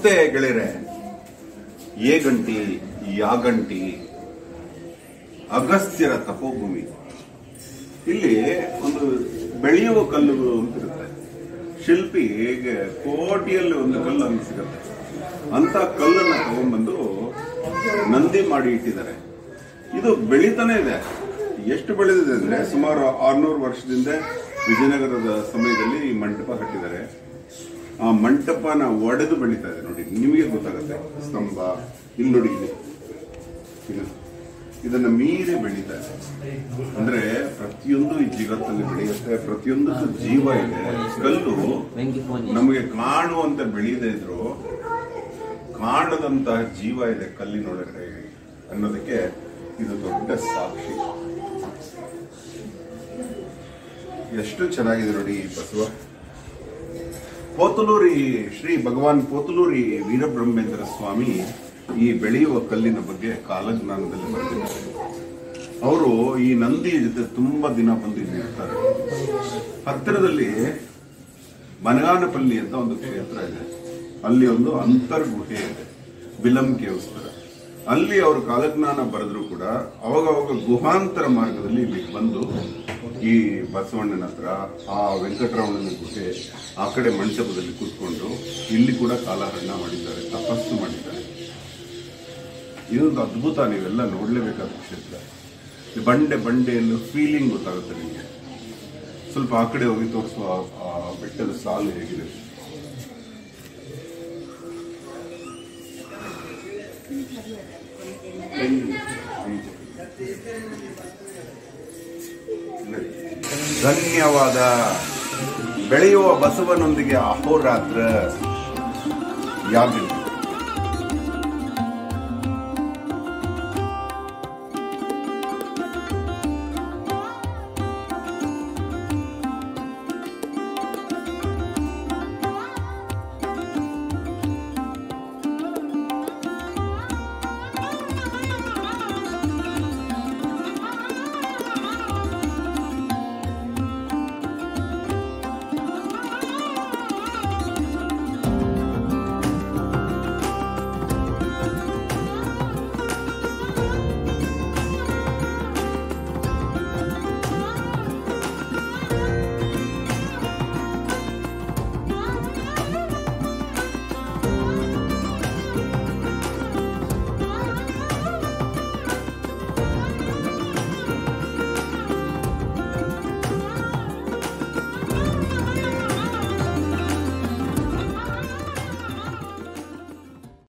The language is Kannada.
ನಮಸ್ತೆ ಗೆಳೆಯರೆ ಏಗಂಟಿ ಯಾಗಂಟಿ ಅಗಸ್ತ್ಯರ ತಪೋಭೂಮಿ ಇಲ್ಲಿ ಒಂದು ಬೆಳೆಯುವ ಕಲ್ಲುಗಳು ಅಂತ ಇರುತ್ತೆ ಶಿಲ್ಪಿ ಹೇಗೆ ಕೋಟಿಯಲ್ಲಿ ಒಂದು ಕಲ್ಲು ಅಂತ ಸಿಗುತ್ತೆ ಅಂತ ಕಲ್ಲನ್ನ ತಗೊಂಡ್ಬಂದು ನಂದಿ ಮಾಡಿ ಇಟ್ಟಿದ್ದಾರೆ ಇದು ಬೆಳೀತಾನೆ ಇದೆ ಎಷ್ಟು ಬೆಳೆದಿದೆ ಅಂದ್ರೆ ಸುಮಾರು ಆರ್ನೂರು ವರ್ಷದಿಂದ ವಿಜಯನಗರದ ಸಮಯದಲ್ಲಿ ಈ ಮಂಟಪ ಕಟ್ಟಿದ್ದಾರೆ ಆ ಮಂಟಪನ ಒಡೆದು ಬೆಳೀತಾ ಇದೆ ನೋಡಿ ನಿಮಗೆ ಗೊತ್ತಾಗುತ್ತೆ ಸ್ತಂಭ ಇಲ್ಲಿ ನೋಡಿ ಇಲ್ಲಿ ಇದು. ಇದನ್ನ ಮೀರಿ ಬೆಳೀತಾ ಇದೆ ಅಂದ್ರೆ ಪ್ರತಿಯೊಂದು ಈ ಜಗತ್ತಲ್ಲಿ ಬೆಳೆಯುತ್ತೆ ಪ್ರತಿಯೊಂದಕ್ಕೂ ಜೀವ ಇದೆ ಕಲ್ಲು ನಮಗೆ ಕಾಣುವಂತೆ ಬೆಳೆಯದೇ ಇದ್ರು ಕಾಣದಂತಹ ಜೀವ ಇದೆ ಕಲ್ಲಿನೊಳಗಡೆ ಅನ್ನೋದಕ್ಕೆ ಇದು ದೊಡ್ಡ ಸಾಕ್ಷಿ ಎಷ್ಟು ಚೆನ್ನಾಗಿದೆ ನೋಡಿ ಈ ಬಸವ ಪೋತಲೂರಿ ಶ್ರೀ ಭಗವಾನ್ ಪೋತಲೂರಿ ವೀರಬ್ರಹ್ಮೇಂದ್ರ ಸ್ವಾಮಿ ಈ ಬೆಳೆಯುವ ಕಲ್ಲಿನ ಬಗ್ಗೆ ಕಾಲಜ್ಞಾನದಲ್ಲಿ ಬರೆದಿದ್ದಾರೆ ಅವರು ಈ ನಂದಿಯ ಜೊತೆ ತುಂಬಾ ದಿನ ಬಂದು ಇಲ್ಲಿ ಇರ್ತಾರೆ ಹತ್ತಿರದಲ್ಲಿ ಮನಗಾನಪಲ್ಲಿ ಅಂತ ಒಂದು ಕ್ಷೇತ್ರ ಇದೆ ಅಲ್ಲಿ ಒಂದು ಅಂತರ್ಗುಹೆ ಇದೆ ಬಿಲಂ ಕೇವ್ಸ್ ತರ ಅಲ್ಲಿ ಅವರು ಕಾಲಜ್ಞಾನ ಬರೆದ್ರು ಕೂಡ ಅವಾಗ ಅವಾಗ ಗುಹಾಂತರ ಮಾರ್ಗದಲ್ಲಿ ಇಲ್ಲಿಗೆ ಬಂದು ಈ ಬಸವಣ್ಣನ ಹತ್ರ ಆ ವೆಂಕಟರಮಣನ ಗುಹೆ ಆ ಕಡೆ ಮಂಟಪದಲ್ಲಿ ಕೂತ್ಕೊಂಡು ಇಲ್ಲಿ ಕೂಡ ಕಾಲಹರಣ ಮಾಡಿದ್ದಾರೆ ತಪಸ್ಸು ಮಾಡಿದ್ದಾರೆ ಇದೊಂದು ಅದ್ಭುತ ನೀವೆಲ್ಲ ನೋಡ್ಲೇಬೇಕಾದ ಕ್ಷೇತ್ರ ಈ ಬಂಡೆ ಬಂಡೆಯನ್ನು ಫೀಲಿಂಗ್ ಗೊತ್ತಾಗುತ್ತೆ ನಿಮಗೆ ಸ್ವಲ್ಪ ಆ ಕಡೆ ಹೋಗಿ ತೋರಿಸುವ ಆ ಬೆಟ್ಟದ ಸಾಲು ಹೇಗಿದೆ ಧನ್ಯವಾದ ಬೆಳೆಯುವ ಬಸವನೊಂದಿಗೆ ಅಹೋರಾತ್ರ ಯಾಗಿಲ್ಲ